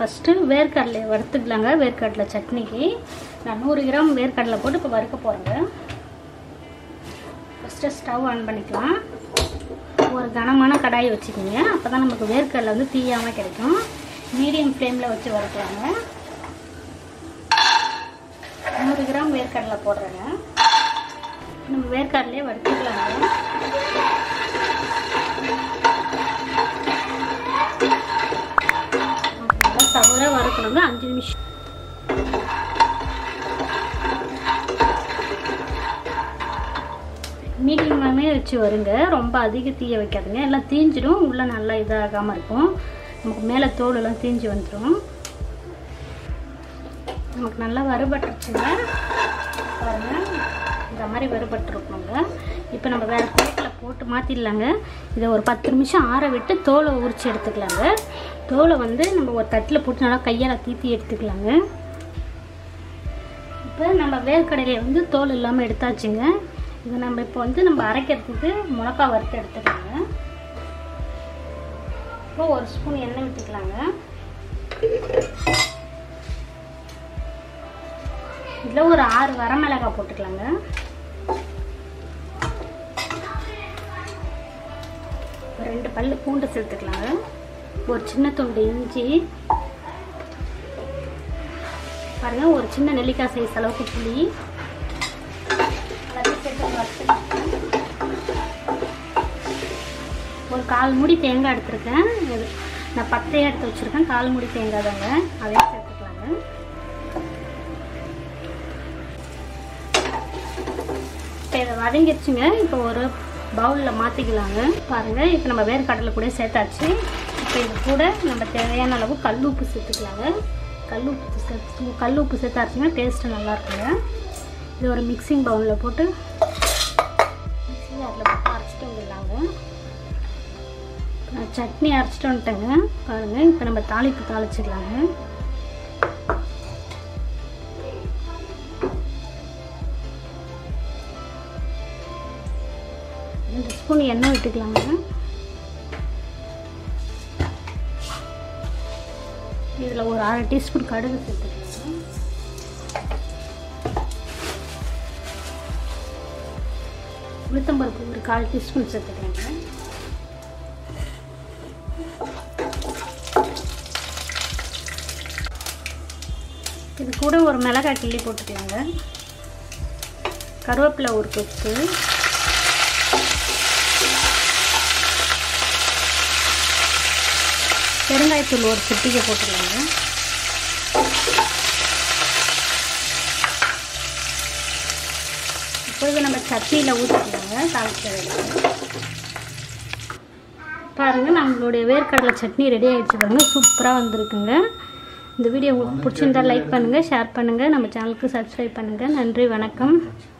First வேர்க்கடலையை வறுத்துக்கலாங்க வேர்க்கடலை சட்னிக்கு நான் நூறு கிராம் வேர்க்கடலை போட்டு இப்போ வறுக்க போகிறேங்க ஃபஸ்ட்டு ஸ்டவ் ஆன் பண்ணிக்கலாம் ஒரு கனமான கடாயை வச்சுக்கோங்க அப்போ தான் நமக்கு வேர்க்கடலை வந்து தீயாமல் கிடைக்கும் மீடியம் ஃப்ளேமில் வச்சு வறுக்கலாங்க நூறு கிராம் வேர்க்கடலை போடுறேங்க நம்ம வேர்க்கடலையே வறுத்துக்கலாங்க நல்லா தவற வறுக்கணுங்க அஞ்சு நிமிஷம் மீடியமாகவே வச்சு வருங்க ரொம்ப அதிக தீய வைக்காதுங்க எல்லாம் தீஞ்சிடும் உள்ளே நல்லா இதாகாமல் இருக்கும் நமக்கு மேலே தோலெல்லாம் தீஞ்சு வந்துடும் நமக்கு நல்லா வறுபட்டுருச்சுங்க பாருங்க இந்த மாதிரி வறுபட்டுருக்கணுங்க இப்போ நம்ம வேறு பிளேட்டில் போட்டு மாற்றிடலாங்க இதை ஒரு பத்து நிமிஷம் ஆற விட்டு தோலை உரித்து எடுத்துக்கலாங்க தோலை வந்து நம்ம ஒரு தட்டில் போட்டு நல்லா கையால் தீத்தி எடுத்துக்கலாங்க இப்போ நம்ம வேர்க்கடலையை வந்து தோல் இல்லாமல் எடுத்தாச்சுங்க இது நம்ம இப்போ வந்து நம்ம அரைக்கிறதுக்கு மிளகா வறுத்து எடுத்துக்கலாங்க இப்போ ஒரு ஸ்பூன் எண்ணெய் விட்டுக்கலாங்க இதில் ஒரு ஆறு வரமிளகாய் போட்டுக்கலாங்க ஒரு ரெண்டு பல்லு பூண்டு சேர்த்துக்கலாங்க ஒரு சின்ன துண்டு இஞ்சி பாருங்க ஒரு சின்ன நெல்லிக்காய் சைஸ் அளவுக்கு புளி எல்லாத்தையும் சேர்த்து வறுத்துக்கோங்க. ஒரு கால் மூடி தேங்காய் எடுத்திருக்கேன் இது நான் பத்தையாக எடுத்து வச்சுருக்கேன் கால் மூடி தேங்காய் தாங்க அதையும் சேர்த்துக்கலாங்க இப்போ இதை வதங்கிடுச்சுங்க இப்போ ஒரு பவுலில் மாற்றிக்கலாங்க பாருங்கள் இப்போ நம்ம வேர்க்கடலை கூட சேர்த்தாச்சு இப்போ இது கூட நம்ம தேவையான அளவு கல் உப்பு சேர்த்துக்கலாங்க கல் உப்பு சேர்த்து கல் உப்பு சேர்த்தாச்சுன்னா டேஸ்ட்டு நல்லா இருக்குங்க இது ஒரு மிக்சிங் பவுலில் போட்டு மிக்சிங் அதில் போட்டு அரைச்சிட்டு வந்துடலாங்க நான் சட்னி அரைச்சிட்டு வந்துட்டேங்க பாருங்கள் இப்போ நம்ம தாளிப்பு தாளிச்சிடலாங்க ரெண்டு ஸ்பூன் எண்ணெய் விட்டுக்கலாங்க இதில் ஒரு அரை டீஸ்பூன் கடுகு சேர்த்துக்கலாங்க உளுத்தம்பருப்பு ஒரு கால் டீஸ்பூன் சேர்த்துக்கலாங்க இது கூட ஒரு மிளகாய் கிள்ளி போட்டுக்கலாங்க கருவேப்பிலை ஒரு கொத்து பெருங்காயத்தூள் ஒரு சிட்டிகை போட்டுக்கலாங்க இப்பொழுது நம்ம சட்னியில் ஊற்றிக்கலாங்க தாளிச்சு பாருங்கள் நம்மளுடைய வேர்க்கடலை சட்னி ரெடி ஆகிடுச்சு பாருங்க சூப்பராக வந்திருக்குங்க இந்த வீடியோ உங்களுக்கு பிடிச்சிருந்தா லைக் பண்ணுங்கள் ஷேர் பண்ணுங்கள் நம்ம சேனலுக்கு சப்ஸ்கிரைப் பண்ணுங்கள் நன்றி வணக்கம்